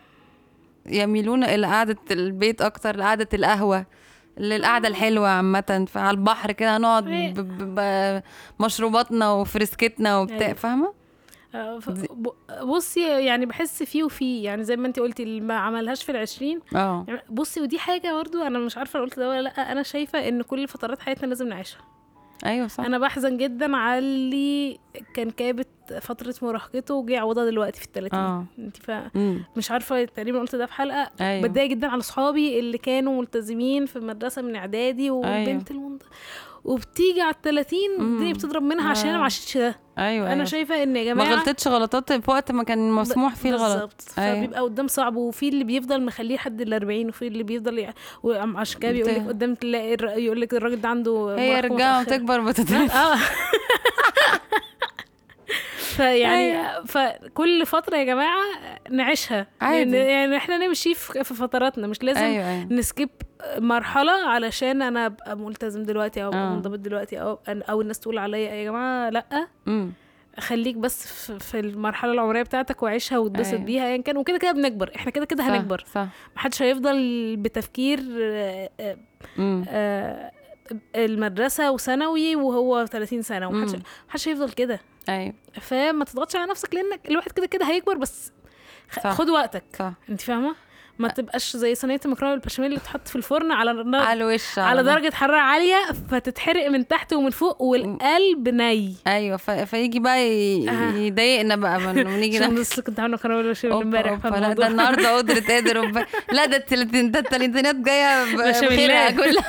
يميلون الى قعده البيت اكتر لقعده القهوه للقعده الحلوه عامه فعلى البحر كده هنقعد إيه. ب- ب- بمشروباتنا وفريسكتنا وبتاع أيوة. فاهمه آه، ف- ب- بصي يعني بحس فيه وفيه يعني زي ما انت قلتي اللي ما عملهاش في العشرين اه يعني بصي ودي حاجه برضو انا مش عارفه أنا قلت ده ولا لا انا شايفه ان كل فترات حياتنا لازم نعيشها ايوه صح انا بحزن جدا على اللي كان كابت فتره مراهقته وجه يعوضها دلوقتي في التلاتين اه انت فا امم مش عارفه تقريبا قلت ده في حلقه ايوه بتضايق جدا على صحابي اللي كانوا ملتزمين في المدرسه من اعدادي والبنت المنط... وبتيجي على التلاتين مم. الدنيا بتضرب منها عشان انا آه. ما عشتش ده ايوه انا أيوة. شايفه ان يا ما جماعه غلطتش غلطات في وقت ما كان مسموح فيه الغلط بالظبط أيوة. فبيبقى قدام صعب وفي اللي بيفضل مخليه لحد ال 40 وفي اللي بيفضل يع... وعشان كده بيقول لك بت- قدام تلاقي الر- يقول لك الراجل ده عنده هي مراهقة رجاله متأخرة. بتكبر بتترف اه فيعني فكل فتره يا جماعه نعيشها عادي. يعني, يعني احنا نمشي في في فتراتنا مش لازم ايوه ايوه نسكيب مرحله علشان انا ابقى ملتزم دلوقتي او ابقى آه. منضبط دلوقتي او او الناس تقول عليا يا جماعه لا امم خليك بس في- في المرحله العمريه بتاعتك وعيشها واتبسط أيوة. بيها ايا كان وكده كده بنكبر احنا كده كده صح، هنكبر صح محدش هيفضل بتفكير آه، آه، امم آه، المدرسه وثانوي وهو 30 سنه ومحدش مم. محدش هيفضل كده ايوه فما تضغطش على نفسك لانك الواحد كده كده هيكبر بس خ- صح. خد وقتك صح انت فاهمه ما تبقاش زي صينيه المكرونه بالبشاميل اللي تحط في الفرن على النار على الوش على طول. درجه حراره عاليه فتتحرق من تحت ومن فوق والقلب ني ايوه ف... فيجي بقى ي... آه. يضايقنا بقى من ونيجي عشان ناكل بس كنت عامله مكرونه بالبشاميل أوبا، امبارح أوبا، لا فالموضوع- ده النهارده قدرة قادر وب... لا ده التلاتين ده التلاتينات جايه ب- بشاميلات. بخيرها كلها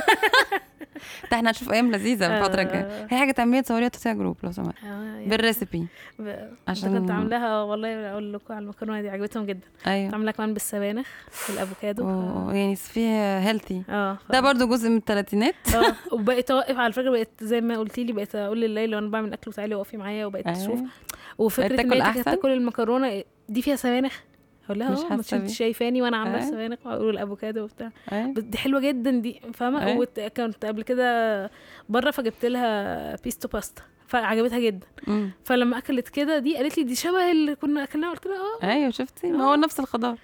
ده احنا هنشوف ايام لذيذه الفتره الجايه آه. هي حاجه تعمليها تصوريها تحطيها جروب لو سمحت آه، يعني بالريسبي ب- عشان- عشان كنت عاملاها والله اقول لكم على المكرونه دي عجبتهم جدا كنت ايوه عاملاها كمان بالسبانخ والافوكادو و- يعني فيها هيلثي اه ف- ده برضو جزء من الثلاثينات اه وبقيت اوقف على فكره بقيت زي ما قلتي لي بقيت اقول لليلى وانا بعمل اكل وتعالي وقفي معايا وبقيت تشوف وفكره بقيت ان تاكل هي كانت أحسن؟ تاكل المكرونه دي فيها سبانخ اقول لها مش اه ما حاسة انت بيه. شايفاني وانا عامله أيوة. السبانخ والافوكادو وبتاع ايوه بس دي حلوه جدا دي فاهمه أيوة. وكنت قبل كده بره فجبت لها بيستو باستا فعجبتها جدا أمم. فلما اكلت كده دي قالت لي دي شبه اللي كنا اكلناها قلت لها اه ايوه شفتي ما هو نفس الخضار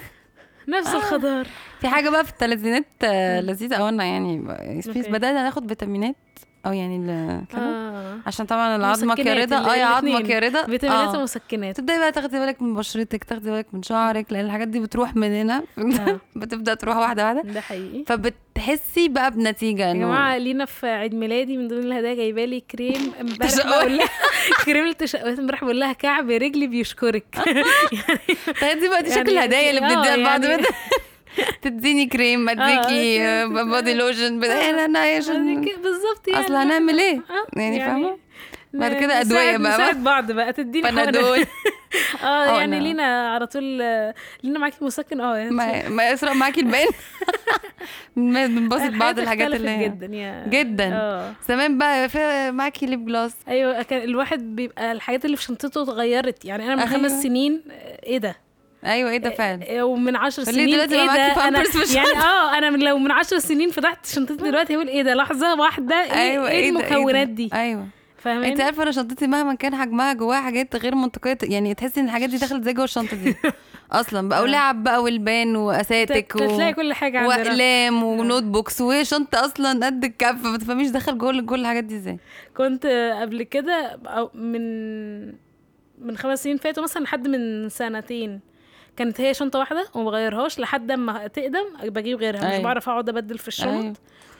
نفس الخضار في حاجه بقى في الثلاثينات آه، لذيذه او انا يعني ب- سبيس أوكي. بدانا ناخد فيتامينات او يعني ال- كده آه. عشان طبعا العظمك يا مسكنات، رضا ال- اه يا عظمك الاتنين. يا رضا فيتامينات آه. ومسكنات تبداي بقى تاخدي بالك من بشرتك تاخدي بالك من شعرك لان الحاجات دي بتروح من هنا آه. بتبدا تروح واحده واحده ده حقيقي فبتحسي بقى بنتيجه يا انه جماعه لينا في عيد ميلادي من ضمن الهدايا جايبه لي كريم امبارح تشقق. بقول لها كريم التشققات امبارح بقول لها كعب رجلي بيشكرك تهدي بقى دي يعني- شكل الهدايا اللي آه، بنديها لبعض يعني- تديني كريم اديكي آه، آه، بادي لوشن بدا- انا انا عشان كده بالظبط يعني اصل هنعمل ايه آه، يعني فاهمه بعد ن- كده أدوية نساعد- بقى. نساعد بعض بقى تديني حقنة. بنادول اه آه، يعني أنا- لينا على طول آه، لينا معاكي مسكن اه يعني ما ما يسرق معاكي الباقي ما بنبسط الحياة بعض الحاجات اختلفت اللي هي جدا يا جدا. اه زمان بقى في معاكي ليب جلاس ايوه كان الواحد بيبقى الحاجات اللي في شنطته اتغيرت يعني انا من أيوة. خمس سنين آه، ايه ده ايوه ايه ده فعلا إيه ومن عشر ليه سنين دلوقتي ايه بقى معاكي ده انا pampers في يعني الشنطة؟ اه انا من لو من عشر سنين فتحت شنطتي دلوقتي هقول ايه ده لحظه واحده ايه, ايوه إيه ده؟ ده؟ المكونات دي ايوه فاهمين انت عارفه انا شنطتي مهما كان حجمها جواها حاجات غير منطقيه يعني تحسي ان الحاجات دي دخلت زي جوه الشنطه دي اصلا بقى آه. ولعب بقى والبان واساتك و... تلاقي كل حاجه عندنا واقلام ونوت بوكس وهي شنطه اصلا قد الكف ما تفهميش دخل جوه كل الحاجات دي ازاي كنت قبل كده أو من من خمس سنين فاتوا مثلا لحد من سنتين كانت هي شنطه واحده وما بغيرهاش لحد ما تقدم بجيب غيرها مش أيوة. بعرف اقعد ابدل في الشنط أيوة.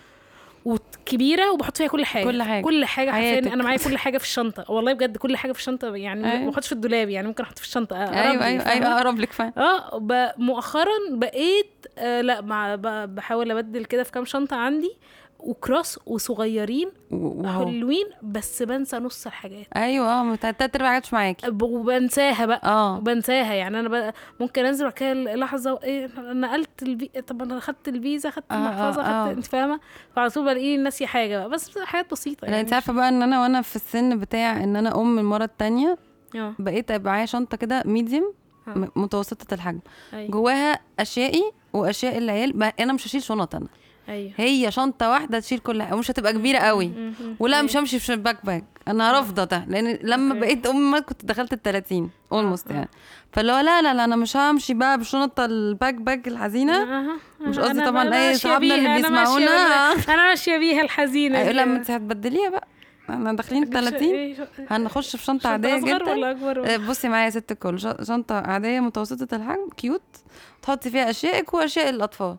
وكبيره وبحط فيها كل حاجه كل حاجة. كل حاجه حياتك. حرفيا انا معايا كل حاجه في الشنطه والله بجد كل حاجه في الشنطه يعني أيوة. ما بحطش في الدولاب يعني ممكن احط في الشنطه أقرب ايوه لي، ايوه فاهمة؟ ايوه اقرب لك فعلا اه ب- مؤخرا بقيت آه لا مع ب- بحاول ابدل كده في كام شنطه عندي وكراس وصغيرين و- وهو حلوين بس بنسى نص الحاجات ايوه اه تلات ارباع حاجات مش معاكي ب- وبنساها بقى اه وبنساها يعني انا بقى ممكن انزل بعد كده لحظه ايه نقلت الفي... طب انا خدت الفيزا خدت آه، المحفظه آه، خدت آه. انت فاهمه فعلى طول بلاقيني ناسيه حاجه بقى بس حاجات بسيطه لا يعني انت عارفه بقى ان انا وانا في السن بتاع ان انا ام المره التانية اه بقيت ابقى معايا شنطه كده ميديوم آه. متوسطه الحجم ايوه جواها اشيائي واشياء العيال ما انا مش هشيل شنط انا ايوه هي شنطه واحده تشيل كل حاجه ومش هتبقى كبيره قوي م- م- ولا أيوة. مش همشي في باك باك انا رافضه ده لان لما أوكي. بقيت ام ما كنت دخلت ال 30 اولموست آه. يعني فاللي هو لا لا لا انا مش همشي بقى بشنطه الباك باك الحزينه أها، مش أها، قصدي أنا- طبعاً أنا أي ماشية صحابنا اللي بيها، أنا ماشية بيسمعونا. بيها- انا ماشيه بيها الحزينه ايوه دي. لا ما انت هتبدليها بقى احنا داخلين ال 30 إيه، شو- هنخش في شنطه شنطة عاديه أصغر جدا ولا اكبر ولا- آه، بصي معايا يا ست الكل ش- شنطه عاديه متوسطه الحجم كيوت تحطي فيها اشيائك واشياء الاطفال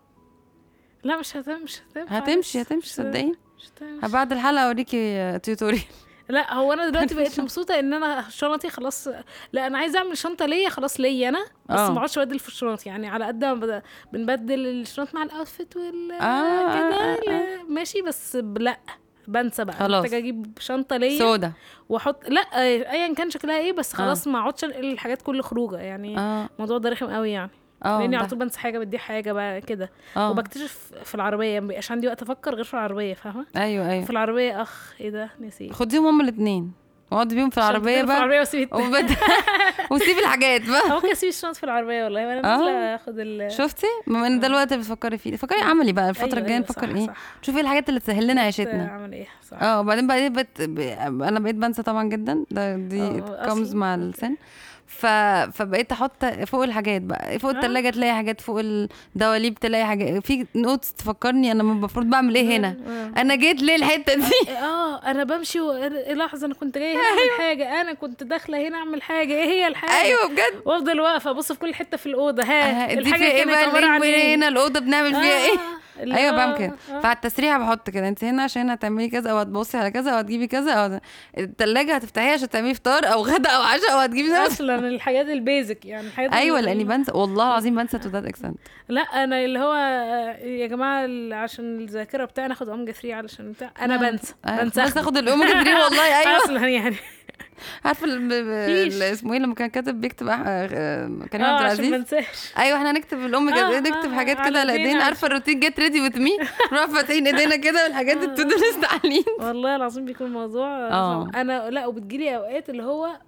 لا مش هتمشي مش هتنفع هتمشي بس. هتمشي مش- صدقيني مش هتمشي. بعد الحلقه اوريكي تيوتوريال لا هو انا دلوقتي بقيت مبسوطه ان انا شنطي خلاص لا انا عايزه اعمل شنطه ليا خلاص ليا انا بس آه. ما اقعدش ابدل في الشنط يعني على قد ما بد- بنبدل الشنط مع الاوتفيت وال آه، كده آه، آه. ماشي بس ب- لا بنسى بقى خلاص. محتاجه اجيب شنطه ليا سودا واحط لا آه، ايا كان شكلها ايه بس خلاص ما اقعدش انقل الحاجات كل خروجه يعني اه الموضوع ده رخم قوي يعني اه لاني على ده. طول بنسى حاجه بدي حاجه بقى كده اه وبكتشف في العربيه ما بيبقاش عندي وقت افكر غير في العربيه فاهمه ايوه ايوه في العربيه اخ ايه ده نسيت خديهم هما الاثنين واقعدي بيهم في العربيه شنطتين في بقى العربيه واسيب الت- وبد... وسيبي الحاجات بقى ممكن اسيب الشنط في العربيه والله وانا آه. نازله اخد ال شفتي بما ان ده الوقت اللي بتفكري فيه فكري عملي بقى الفتره أيوة، الجايه أيوة، نفكر صح، ايه صح. شوفي إيه الحاجات اللي تسهل لنا عيشتنا اعمل ايه صح اه وبعدين بعدين بقيت ب... انا بقيت بنسى طبعا جدا ده دي آه، كومز أصلاً. مع السن ف... فبقيت احط فوق الحاجات بقى فوق آه. التلاجة تلاقي حاجات فوق الدواليب تلاقي حاجات في نوتس تفكرني انا المفروض بعمل ايه هنا آه. انا جيت ليه الحته دي اه انا بمشي و... إيه لحظه انا كنت جايه هنا اعمل حاجه انا كنت داخله هنا اعمل حاجه ايه هي الحاجه ايوه بجد وافضل واقفه ابص في كل حته في الاوضه ها آه، دي الحاجه في ايه كانت بقى عباره عن اللي ايه هنا الاوضه بنعمل فيها ايه آه، اللي ايوه هو- بعمل كده آه. فعلى التسريحه بحط كده انت هنا عشان هتعملي كذا او هتبصي على كذا او هتجيبي كذا او التلاجة هتفتحيها عشان تعملي فطار او غدا او عشاء او هتجيبي ده اصلا الحاجات البيزك يعني الحاجات ايوه ال- لاني بنسى والله العظيم بنسى تو ذات اكستنت لا انا اللي هو آه، يا جماعه ال- عشان الذاكره بتاعي ناخد اوميجا 3 علشان بتاع انا بنسى بنسى بس اخد الاوميجا 3 والله ايوه اصلا يعني عارفه ال- ب- فيش. ال- اسمه ايه لما كان كاتب بيكتب أح- آه، كريم اه عبد عشان ما العزيز انساش ايوه احنا هنكتب الاوميجا آه، نكتب آه، حاجات على كده على ايدينا ايدينا عشان- عارفه الروتين جيت ريدي وذ مي نروح فاتحين ايدينا كده والحاجات دي بتبدا لسه عالين والله العظيم بيكون الموضوع آه. صعب. انا لا وبتجيلي اوقات اللي هو انا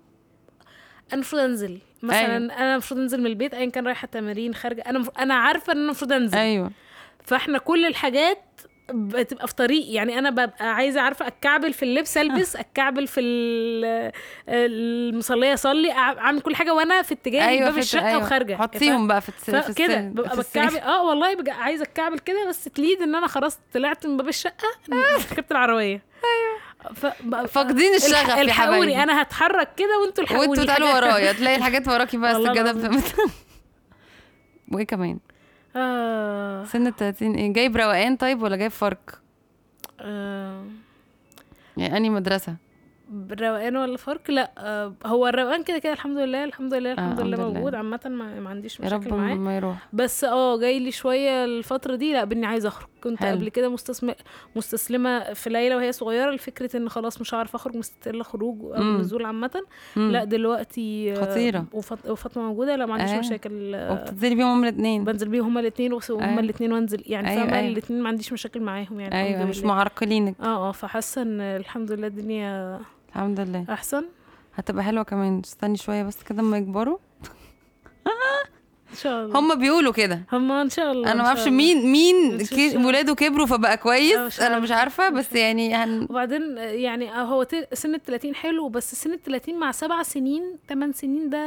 المفروض انزل مثلا أيوة. انا المفروض انزل من البيت ايا كان رايحه تمارين خارجه انا مف... انا عارفه ان انا المفروض انزل ايوه فاحنا كل الحاجات بتبقى في طريقي يعني انا ببقى عايزه عارفه اتكعبل في اللبس البس اتكعبل في ال- المصليه اصلي أع- اعمل كل حاجه وانا في اتجاه ايوه باب في- الشقه أيوة. وخارجه حطيهم بقى في الس- في كده السن- ببقى في السرير. بتكعبل اه والله ببقى عايزه اتكعبل كده بس تليد ان انا خلاص طلعت من باب الشقه ركبت العربيه ايوه فاقدين الشغف يا حبايبي. الحقوني انا هتحرك كده وانتوا الحقوني وانتوا تعالوا حاجة- ورايا تلاقي الحاجات وراكي بس والله كده العظيم. بت- وايه كمان آه. سن ال 30 ايه جايب روقان طيب ولا جايب فرق آه. يعني اني مدرسه روقان ولا فرق لا آه. هو الروقان كده كده الحمد لله الحمد لله الحمد الحمد لله لله. موجود عامه ما, ما عنديش يا مشاكل رب معاه ما يروح بس اه جاي لي شويه الفتره دي لا باني عايزه اخرج كنت حلو. قبل كده مستسم... مستسلمه في ليلى وهي صغيره لفكره ان خلاص مش هعرف اخرج مستقله خروج او مم. نزول عامه مم. لا دلوقتي آه، خطيرة. وفاط- وفاطمه موجوده لا ما عنديش آه. مشاكل آه، وبتنزلي بيهم هما الاثنين بنزل بيهم هما الاثنين وهما أيوة. الاثنين وانزل يعني أيوة، فاهمه أيوة. الاثنين ما عنديش مشاكل معاهم يعني ايوه الحمد مش لله. معرقلينك اه اه فحاسه ان الحمد لله الدنيا الحمد لله احسن هتبقى حلوه كمان استني شويه بس كده اما يكبروا ان شاء الله هم بيقولوا كده هم ان شاء الله انا إن ما شاء اعرفش الله. مين مين إن شاء كي- الله. ولاده كبروا فبقى آه، كويس مش انا مش عارفة. عارفه بس يعني هن... وبعدين يعني هو ت- سن ال 30 حلو بس سن ال 30 مع سبع سنين ثمان سنين ده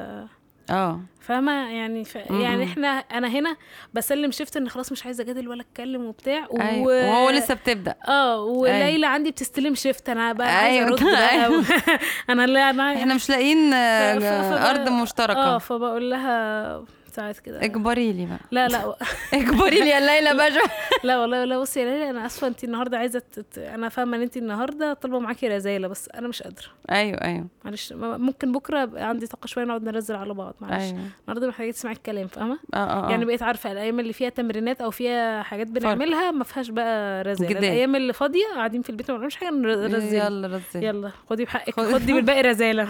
اه فاهمة يعني ف... م-م. يعني احنا انا هنا بسلم شفت ان خلاص مش عايزة اجادل ولا اتكلم وبتاع و... ايوه وهو لسه بتبدا اه وليلى عندي بتستلم شفت انا بقى عايزة أيوة. ارد بقى أيوة. و... انا اللي انا احنا مش لاقيين آه، ف- ف- فبقى- ارض اه مشتركه فبقول لها ساعات كده اجبري لي بقى لا لا اجبري لي يا ليلى باشا لا والله لا بصي يا ليلى انا اسفه انت النهارده عايزه تت... انا فاهمه ان انت النهارده طالبه معاكي رساله بس انا مش قادره ايوه ايوه معلش م- ممكن بكره يبقى عندي طاقه شويه نقعد نرزل على بعض معلش ايوه النهارده محتاجه تسمعي الكلام فاهمه اه اه يعني يعني بقيت عارفه الايام اللي فيها تمرينات او فيها حاجات بنعملها ما فيهاش بقى رزاله جدال. الايام اللي فاضيه قاعدين في البيت ما بنعملش حاجه نرزل يلا رزي يلا خدي بحقك خدي. خدي بالباقي رزاله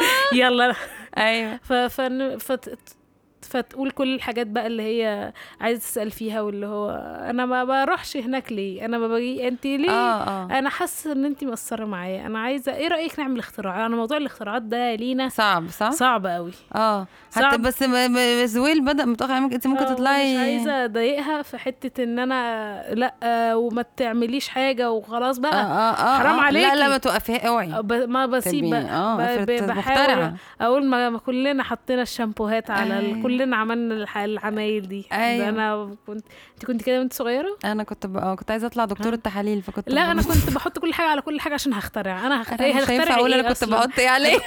يلا ايوه ف... فن... فت... فتقول كل الحاجات بقى اللي هي عايزه تسال فيها واللي هو انا ما بروحش هناك ليه انا ما باجي انت ليه اه اه انا حاسه ان انت مقصره معايا انا عايزه ايه رايك نعمل اختراع انا موضوع الاختراعات ده لينا صعب صح صعب قوي اه حتى صعب. بس م- م- زويل بدا متاخر يعني انت ممكن آه، تطلعي مش عايزه اضايقها في حته ان انا لا آه، وما تعمليش حاجه وخلاص اه بقى اه اه حرام آه. لا عليكي. لا ما توقفيها اوعي ب- ما بسيب تبقي- بقى اه ب- افرض ب- بحاول مخترعه اقول ما ما كلنا حطينا الشامبوهات على ال... أيوة. كلنا عملنا الح... العمايل دي أيوة. ده انا كنت انت كنت كده وانت صغيره انا كنت ب... آه، كنت عايزه اطلع دكتوره تحاليل فكنت لا ب- انا كنت بحط كل حاجه على كل حاجه عشان هخترع انا هخترع انا مش هينفع هتخترعي اقول ايه انا كنت أصلاً؟ بحط ايه عليه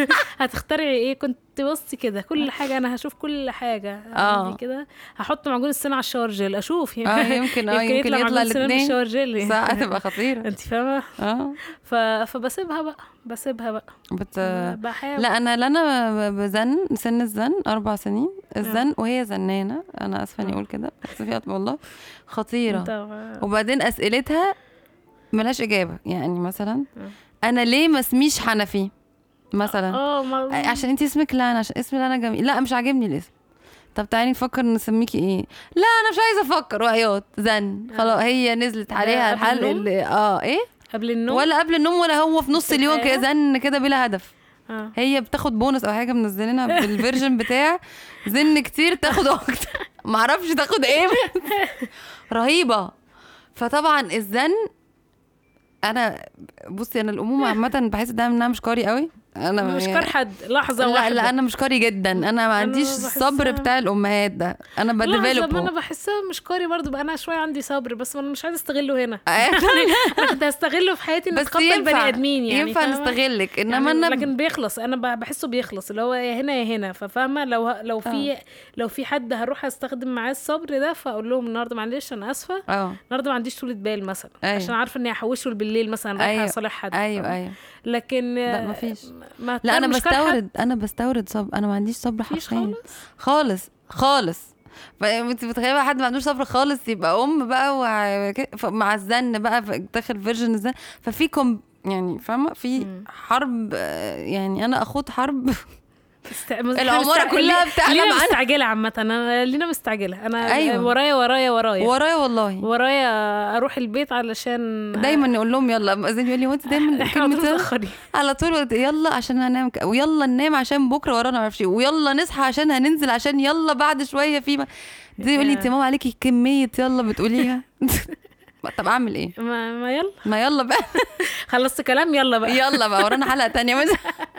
هتخترعي ايه كنت بصي كده كل حاجه انا هشوف كل حاجه آه. عندي كده هحط معجون السنان على الشاور جيل اشوف اه يمكن اه يمكن معجون يطلع السنان الاثنين بالشاور جيل صح هتبقى خطيره انت فاهمه اه ف... فبسيبها بقى بسيبها بقى بت... بحاول لا انا لا انا بزن سن الزن اربع سنين الزن وهي زنانه انا اسفه اني آه. اقول كده بس في والله خطيره انت وبعدين اسئلتها ملهاش اجابه يعني مثلا آه. انا ليه ما اسميش حنفي مثلا اه ما... عشان انت اسمك لانا عشان اسمي لانا جميل لا مش عاجبني الاسم طب تعالي نفكر نسميكي ايه لا انا مش عايزه افكر وعياط زن خلاص هي نزلت عليها قبل الحل النوم؟ اللي اه ايه قبل النوم ولا قبل النوم ولا هو في نص في اليوم كده الحياة؟ زن كده بلا هدف اه هي بتاخد بونص او حاجه منزلينها بالفيرجن بتاع زن كتير تاخد اكتر معرفش تاخد ايه بس رهيبه فطبعا الزن انا بصي انا الامومه عامه بحس دايما انها مش قاري قوي انا مش يعني- كار حد لحظه لا واحده لا انا مش قاري جدا انا ما عنديش بحسها- الصبر بتاع الامهات ده انا لحظه ما انا بديفلوب بحسها مش قاري برضو بقى انا شويه عندي صبر بس انا مش عايزه استغله هنا انا كنت هستغله في حياتي ان بس اتقبل ينفع بني ادمين يعني ينفع فاهمة؟ نستغلك انما يعني انا لكن بيخلص انا ب- بحسه بيخلص اللي هو يا هنا يا هنا ففاهمه لو لو في لو في حد هروح استخدم معاه الصبر ده فاقول لهم النهارده معلش انا اسفه اه النهارده ما عنديش طولة بال مثلا أيوة. عشان عارفه اني هحوشه بالليل مثلا رايحه أيوة. اصالح حد ايوه فاهمة؟ ايوه لكن لا مفيش ما لا انا مش كار حد. بستورد انا بستورد صبر انا ما عنديش صبر مفيش حرفيا خالص خالص خالص فانت متخيله بقى حد ما عندوش صبر خالص يبقى ام بقى وع- ك- ف- مع الزن بقى ف- داخل فيرجن الزن ففي كوم يعني فاهمه في مم. حرب آه، يعني انا اخوض حرب است... العمارة كلها بتعلى لينا معانا. مستعجله عامه انا لينا مستعجله انا أيوة. ورايا ورايا ورايا ورايا والله ورايا اروح البيت علشان دايما نقول لهم يلا مأذن يقول لي وانت دايما احنا على طول كلمة متاخرين على طول قلت يلا عشان هنام ك- ويلا ننام عشان بكره ورانا ما اعرفش إيه، ويلا نصحى عشان هننزل عشان يلا بعد شويه في ما دي يقول لي انت يا ماما عليكي كميه يلا بتقوليها طب اعمل ايه ما, ما يلا ما يلا بقى خلصت كلام يلا بقى يلا بقى ورانا حلقه تانية مثلا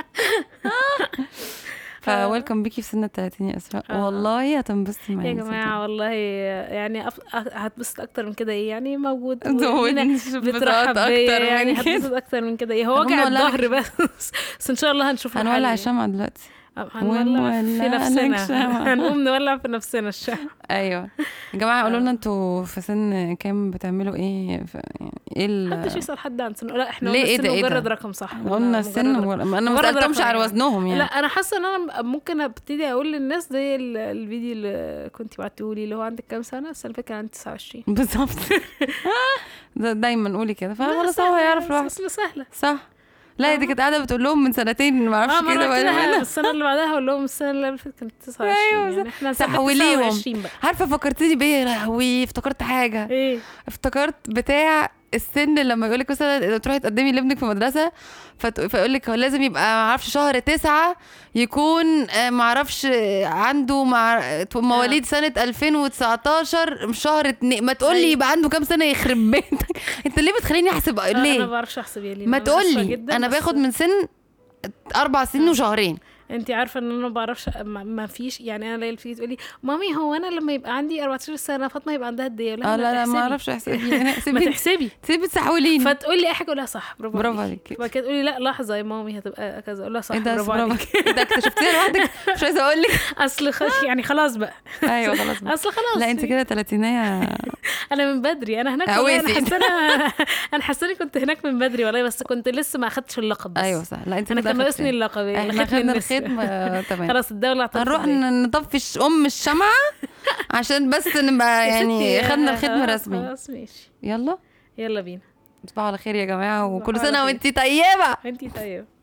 فويلكم بيكي في سن ال 30 يا اسراء آه. والله هتنبسطي معايا يا جماعه والله يعني أف... أ- هتبسط اكتر من كده ايه يعني موجود ولينا زودني بترحب اكتر بيا يعني من كده هتبسط اكتر من كده ايه هو هنقوم وجع نولع الظهر بس بس ان شاء الله هنشوف له هنولع حل. الشمعة دلوقتي هنولع في ونولع لك نفسنا شمعة. هنقوم نولع في نفسنا الشمع ايوه يا جماعه قولوا لنا انتوا في سن كام بتعملوا ايه في يعني ايه ال- محدش يسال حد عن سنه لا احنا ليه؟ قلنا إيه السن ده؟ إيه ده؟ مجرد رقم صح قلنا السن مجرد مجرد- انا ما مجرد سالتهمش رقم على يعني. وزنهم يعني لا انا حاسه ان انا ممكن ابتدي اقول للناس زي ال- الفيديو اللي كنت بعتهولي اللي هو عندك كام سنه السنه اللي فاتت كان عندي 29 بالظبط ده دايما قولي كده لا، فخلاص هو سهلة هيعرف يعني، لوحده اصل سهله صح لا دي كانت قاعده بتقول لهم من سنتين ما اه اعرفش ما كده انا ولا قلت لها ولا السنه اللي بعدها هقول لهم السنه اللي فاتت كانت 29 أيوة، يعني احنا سنة تحوليهم. 29 بقى عارفه فكرتني بيا يا لهوي افتكرت حاجه ايه افتكرت بتاع السن لما يقول لك مثلا تروحي تقدمي لابنك في مدرسه فت- فيقول لك هو لازم يبقى ما اعرفش شهر تسعة يكون آه، ما اعرفش آه، عنده مع مواليد سنه 2019 شهر اتنين ما تقول لي أيوة. يبقى عنده كام سنه يخرب بيتك انت ليه بتخليني احسب انا ما ليه بعرفش احسب يا لينا ما أنا تقول آسفة لي جداً، انا بس باخد من سن اربع سنين وشهرين انت عارفه ان انا ما بعرفش ما, ما فيش يعني انا ليلى تيجي تقولي مامي هو انا لما يبقى عندي 14 سنه فاطمه يبقى عندها قد ايه أقول لها اه لا لا ما تحسبي. اعرفش احسبي ما سيبي تحسبي سيبي تسحوليني فتقول لي اي حاجه اقول لها صح برافو برافو عليكي عليكي. بعد كده تقولي لا لحظه يا مامي هتبقى كذا اقول لها صح ايه ده برافو برافو عليكي ايه ده اكتشفتيها لوحدك مش عايزه اقول لك اصل خش يعني خلاص بقى ايوه خلاص بقى. اصل خلاص لا انت كده تلاتينية انا من بدري انا هناك والله انا عويسي. حاسه انا انا حاسه اني كنت هناك من بدري والله بس كنت لسه ما اخدتش اللقب بس ايوه صح لا انت انا كده كان ناقصني أخدتي. اللقب احنا ختم خدنا النسر. الختم آه، تمام خلاص الدوله اعترفت هنروح بيا. ن- نطفي الش- ام الشمعة عشان بس نبقى يا يعني ستي، خدنا آه، الختم خلاص، رسمي خلاص ماشي يلا يلا بينا تصبحوا على خير يا جماعة وكل تصبحوا على سنة خير. وانتي طيبة انتي طيب